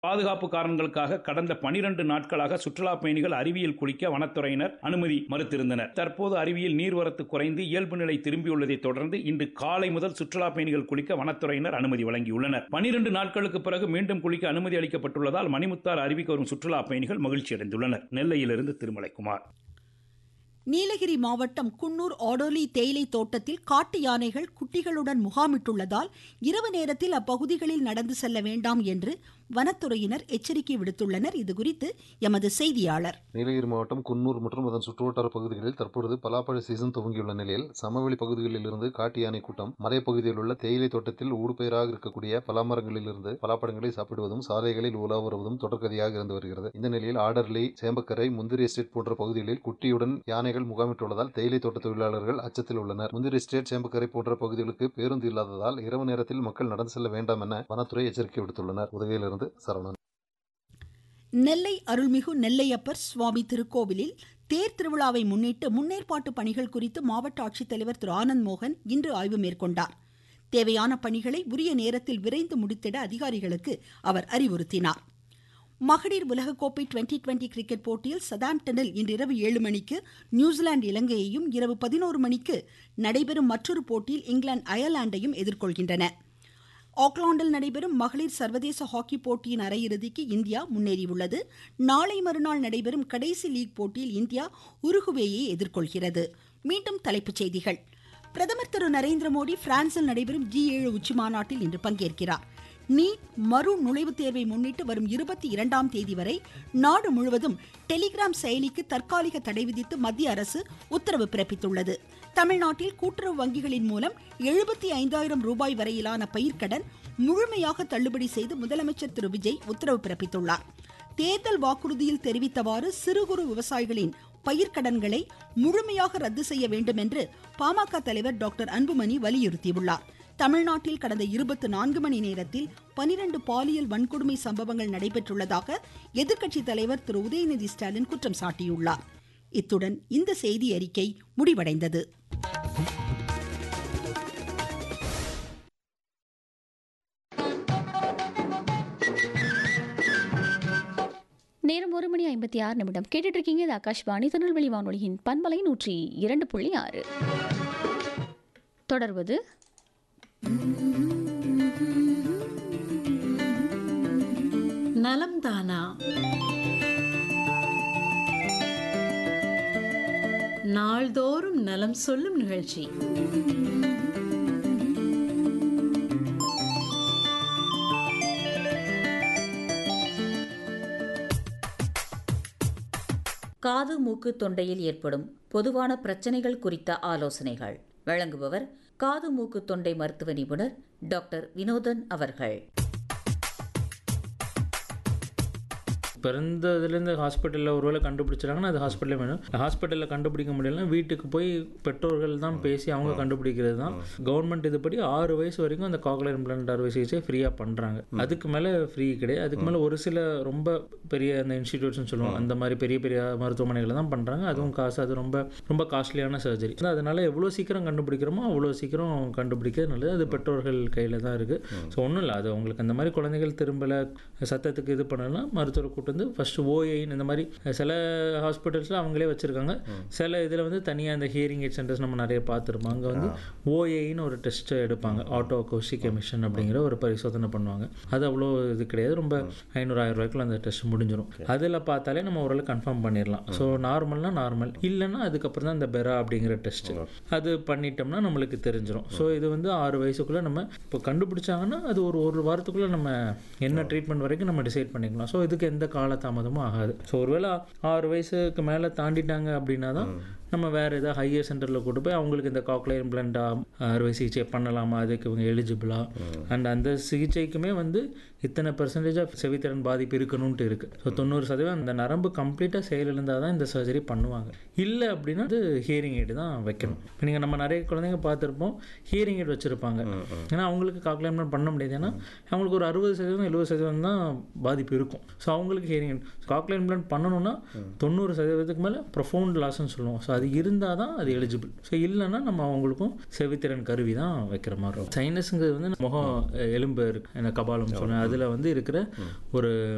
பாதுகாப்பு காரணங்களுக்காக கடந்த பனிரெண்டு நாட்களாக சுற்றுலா பயணிகள் அருவியில் குளிக்க வனத்துறையினர் அனுமதி மறுத்திருந்தனர் தற்போது அருவியில் நீர்வரத்து குறைந்து இயல்பு நிலை திரும்பியுள்ளதை தொடர்ந்து இன்று காலை முதல் சுற்றுலா பயணிகள் குளிக்க வனத்துறையினர் அனுமதி வழங்கியுள்ளனர் பனிரெண்டு நாட்களுக்கு பிறகு மீண்டும் குளிக்க அனுமதி அளிக்கப்பட்டுள்ளதால் மணிமுத்தார் அருவிக்கு வரும் சுற்றுலா பயணிகள் மகிழ்ச்சி அடைந்துள்ளனர் நெல்லையிலிருந்து திருமலைக்குமார் நீலகிரி மாவட்டம் குன்னூர் ஆடோலி தேயிலை தோட்டத்தில் காட்டு யானைகள் குட்டிகளுடன் முகாமிட்டுள்ளதால் இரவு நேரத்தில் அப்பகுதிகளில் நடந்து செல்ல வேண்டாம் என்று வனத்துறையினர் எச்சரிக்கை விடுத்துள்ளனர் இதுகுறித்து எமது செய்தியாளர் நீலகிரி மாவட்டம் குன்னூர் மற்றும் அதன் சுற்றுவட்டார பகுதிகளில் தற்பொழுது பலாப்பழ சீசன் துவங்கியுள்ள நிலையில் சமவெளி பகுதிகளில் இருந்து காட்டு யானை கூட்டம் மலைப்பகுதியில் உள்ள தேயிலை தோட்டத்தில் ஊடுபயிராக இருக்கக்கூடிய பலாமரங்களில் இருந்து பலாப்பழங்களை சாப்பிடுவதும் சாலைகளில் உலா வருவதும் தொடர்கதையாக இருந்து வருகிறது இந்த நிலையில் ஆடர்லி சேம்பக்கரை முந்திரி எஸ்டேட் போன்ற பகுதிகளில் குட்டியுடன் யானைகள் முகாமிட்டுள்ளதால் தேயிலை தோட்ட தொழிலாளர்கள் அச்சத்தில் உள்ளனர் முந்திரி எஸ்டேட் சேம்பக்கரை போன்ற பகுதிகளுக்கு பேருந்து இல்லாததால் இரவு நேரத்தில் மக்கள் நடந்து செல்ல வேண்டாம் என வனத்துறை எச்சரிக்கை விடுத்துள்ளனர் உதகையிலிருந்து சரவணன் நெல்லை அருள்மிகு நெல்லையப்பர் சுவாமி திருக்கோவிலில் தேர் திருவிழாவை முன்னிட்டு முன்னேற்பாட்டு பணிகள் குறித்து மாவட்ட ஆட்சித்தலைவர் திரு ஆனந்த் மோகன் இன்று ஆய்வு மேற்கொண்டார் தேவையான பணிகளை உரிய நேரத்தில் விரைந்து முடித்திட அதிகாரிகளுக்கு அவர் அறிவுறுத்தினார் மகளிர் உலகக்கோப்பை டுவெண்டி டுவெண்டி கிரிக்கெட் போட்டியில் சதாம்டனில் இன்றிரவு ஏழு மணிக்கு நியூசிலாந்து இலங்கையையும் இரவு பதினோரு மணிக்கு நடைபெறும் மற்றொரு போட்டியில் இங்கிலாந்து அயர்லாந்தையும் எதிர்கொள்கின்றன ஆக்லாந்தில் நடைபெறும் மகளிர் சர்வதேச ஹாக்கி போட்டியின் அரையிறுதிக்கு இந்தியா முன்னேறியுள்ளது நாளை மறுநாள் நடைபெறும் கடைசி லீக் போட்டியில் இந்தியா உருகுவேயை எதிர்கொள்கிறது மீண்டும் தலைப்புச் செய்திகள் பிரதமர் திரு நரேந்திர மோடி பிரான்சில் நடைபெறும் ஜி ஏழு உச்சி மாநாட்டில் இன்று பங்கேற்கிறார் நீட் மறு நுழைவுத் தேர்வை முன்னிட்டு வரும் இருபத்தி இரண்டாம் தேதி வரை நாடு முழுவதும் டெலிகிராம் செயலிக்கு தற்காலிக தடை விதித்து மத்திய அரசு உத்தரவு பிறப்பித்துள்ளது தமிழ்நாட்டில் கூட்டுறவு வங்கிகளின் மூலம் எழுபத்தி ஐந்தாயிரம் ரூபாய் வரையிலான பயிர்க்கடன் முழுமையாக தள்ளுபடி செய்து முதலமைச்சர் திரு விஜய் உத்தரவு பிறப்பித்துள்ளார் தேர்தல் வாக்குறுதியில் தெரிவித்தவாறு சிறு குறு விவசாயிகளின் பயிர்க்கடன்களை முழுமையாக ரத்து செய்ய வேண்டும் என்று பாமக தலைவர் டாக்டர் அன்புமணி வலியுறுத்தியுள்ளார் தமிழ்நாட்டில் கடந்த இருபத்தி நான்கு மணி நேரத்தில் பனிரெண்டு பாலியல் வன்கொடுமை சம்பவங்கள் நடைபெற்றுள்ளதாக எதிர்க்கட்சித் தலைவர் திரு உதயநிதி ஸ்டாலின் குற்றம் சாட்டியுள்ளார் இத்துடன் இந்த செய்தி அறிக்கை முடிவடைந்தது நேரம் ஒரு மணி ஐம்பத்தி ஆறு நிமிடம் கேட்டுட்டு இருக்கீங்க இது ஆகாஷ்வாணி திருநெல்வேலி வானொலியின் பண்பலை நூற்றி இரண்டு புள்ளி ஆறு தொடர்வது நலம் தானா நாள்தோறும் நலம் சொல்லும் நிகழ்ச்சி காது மூக்கு தொண்டையில் ஏற்படும் பொதுவான பிரச்சனைகள் குறித்த ஆலோசனைகள் வழங்குபவர் காது மூக்கு தொண்டை மருத்துவ நிபுணர் டாக்டர் வினோதன் அவர்கள் பிறந்ததுலேருந்து ஹாஸ்பிட்டலில் ஒருவேளை கண்டுபிடிச்சிட்டாங்கன்னா அது ஹாஸ்பிட்டலே வேணும் ஹாஸ்பிட்டலில் கண்டுபிடிக்க முடியலன்னா வீட்டுக்கு போய் பெற்றோர்கள் தான் பேசி அவங்க கண்டுபிடிக்கிறது தான் கவர்மெண்ட் இதுபடி ஆறு வயசு வரைக்கும் அந்த காக்லர் இம்ப்ளான்ட் அறுவை சிகிச்சை ஃப்ரீயாக பண்ணுறாங்க அதுக்கு மேலே ஃப்ரீ கிடையாது அதுக்கு மேலே ஒரு சில ரொம்ப பெரிய அந்த இன்ஸ்டிடியூட்ஸ்னு சொல்லுவோம் அந்த மாதிரி பெரிய பெரிய மருத்துவமனைகளை தான் பண்ணுறாங்க அதுவும் காசு அது ரொம்ப ரொம்ப காஸ்ட்லியான சர்ஜரி அதனால எவ்வளோ சீக்கிரம் கண்டுபிடிக்கிறோமோ அவ்வளோ சீக்கிரம் கண்டுபிடிக்கிறது நல்லது அது பெற்றோர்கள் கையில் தான் இருக்குது ஸோ ஒன்றும் இல்லை அது உங்களுக்கு அந்த மாதிரி குழந்தைகள் திரும்பலை சத்தத்துக்கு இது பண்ணலாம் மருத்துவர் கூட்டு வந்து ஃபஸ்ட்டு ஓஏன்னு இந்த மாதிரி சில ஹாஸ்பிட்டல்ஸில் அவங்களே வச்சுருக்காங்க சில இதில் வந்து தனியாக இந்த ஹியரிங் எய்ட் சென்டர்ஸ் நம்ம நிறைய பார்த்துருப்போம் அங்கே வந்து ஓஏன்னு ஒரு டெஸ்ட் எடுப்பாங்க ஆட்டோ கௌசிக் எமிஷன் அப்படிங்கிற ஒரு பரிசோதனை பண்ணுவாங்க அது அவ்வளோ இது கிடையாது ரொம்ப ஐநூறு ஆயிரம் ரூபாய்க்குள்ள அந்த டெஸ்ட் முடிஞ்சிடும் அதில் பார்த்தாலே நம்ம ஓரளவு கன்ஃபார்ம் பண்ணிடலாம் ஸோ நார்மல்னா நார்மல் இல்லைன்னா அதுக்கப்புறம் தான் இந்த பெரா அப்படிங்கிற டெஸ்ட் அது பண்ணிட்டோம்னா நம்மளுக்கு தெரிஞ்சிடும் ஸோ இது வந்து ஆறு வயசுக்குள்ளே நம்ம இப்போ கண்டுபிடிச்சாங்கன்னா அது ஒரு ஒரு வாரத்துக்குள்ளே நம்ம என்ன ட்ரீட்மெண்ட் வரைக்கும் நம்ம டிசைட் பண்ணிக்கலாம் ஸோ இதுக்கு எந்த காலதாமதமும் ஆகாது ஸோ ஒருவேளை ஆறு வயசுக்கு மேலே தாண்டிட்டாங்க அப்படின்னா தான் நம்ம வேறு ஏதாவது ஹையர் சென்டரில் கூட்டு போய் அவங்களுக்கு இந்த காக்லைன் பிளண்டா அறுவை சிகிச்சை பண்ணலாமா அதுக்கு இவங்க எலிஜிபிளா அண்ட் அந்த சிகிச்சைக்குமே வந்து இத்தனை பெர்சன்டேஜ் ஆஃப் செவித்திறன் பாதிப்பு இருக்கணும்ட்டு இருக்குது ஸோ தொண்ணூறு சதவீதம் அந்த நரம்பு கம்ப்ளீட்டாக செயலிழந்தால் தான் இந்த சர்ஜரி பண்ணுவாங்க இல்லை அப்படின்னா அது ஹியரிங் எய்டு தான் வைக்கணும் இப்போ நீங்கள் நம்ம நிறைய குழந்தைங்க பார்த்துருப்போம் ஹியரிங் எய்டு வச்சுருப்பாங்க ஏன்னா அவங்களுக்கு காக்லைன் பண்ண முடியாது ஏன்னா அவங்களுக்கு ஒரு அறுபது சதவீதம் எழுபது சதவீதம் தான் பாதிப்பு இருக்கும் ஸோ அவங்களுக்கு ஹியரிங் எய்ட் காக்லைன் பிளான் பண்ணணும்னா தொண்ணூறு சதவீதத்துக்கு மேலே ப்ரொஃபவுண்ட் லாஸ்ன்னு சொல்லுவோம் ஸோ அது இருந்தால் தான் அது எலிஜிபிள் ஸோ இல்லைன்னா நம்ம அவங்களுக்கும் செவித்திறன் கருவி தான் வைக்கிற மாதிரி இருக்கும் சைனஸுங்கிறது வந்து முகம் எலும்பு இருக்கு கபாலம் சொன்னேன் அதில் வந்து இருக்கிற ஒரு